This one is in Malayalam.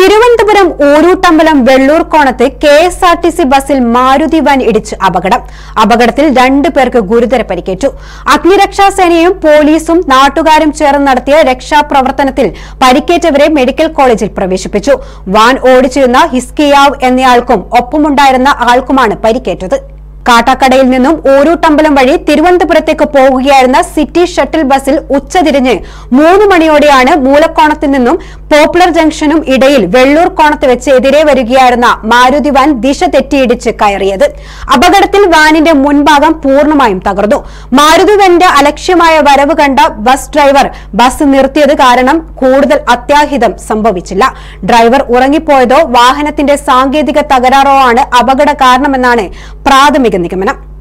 തിരുവനന്തപുരം ഊരൂട്ടമ്പലം വെള്ളൂർ കോണത്ത് K S R T C ബസ്സിൽ മാരുതി വാൻ ഇടിച്ച് അപകടം അപകടത്തിൽ രണ്ടു പേർക്ക് ഗുരുതര പരിക്കേറ്റു അഗ്നിരക്ഷാ സേനയും പോലീസും നാട്ടുകാരും ചേർന്ന് നടത്തിയ രക്ഷാപ്രവർത്തനത്തിൽ പരിക്കേറ്റവരെ മെഡിക്കൽ കോളേജിൽ പ്രവേശിപ്പിച്ചു വാൻ ഓടിച്ചിരുന്ന ഹിസ്കിയാവ് എന്നയാൾക്കും ഒപ്പമുണ്ടായിരുന്ന ആൾക്കുമാണ് പരിക്കേറ്റത് കാട്ടാക്കടയിൽ നിന്നും ഊരൂട്ടമ്പലം വഴി തിരുവനന്തപുരത്തേക്ക് പോകുകയായിരുന്ന സിറ്റി ഷട്ടിൽ ബസ്സിൽ ഉച്ചതിരിഞ്ഞ് മൂന്ന് മണിയോടെയാണ് മൂലക്കോണത്തിൽ നിന്നും പോപ്പുലർ ജംഗ്ഷനും ഇടയിൽ വെള്ളൂർ കോണത്ത് വെച്ച് എതിരെ വരികയായിരുന്ന മാരുതി വാൻ ദിശ തെറ്റിയിടിച്ച് കയറിയത് അപകടത്തിൽ വാനിന്റെ മുൻഭാഗം പൂർണ്ണമായും തകർന്നു മാരുതി വാന്റെ അലക്ഷ്യമായ വരവ് കണ്ട ബസ് ഡ്രൈവർ ബസ് നിർത്തിയത് കാരണം കൂടുതൽ അത്യാഹിതം സംഭവിച്ചില്ല ഡ്രൈവർ ഉറങ്ങിപ്പോയതോ വാഹനത്തിന്റെ സാങ്കേതിക തകരാറോ ആണ് അപകട കാരണമെന്നാണ് പ്രാഥമിക നിഗമനം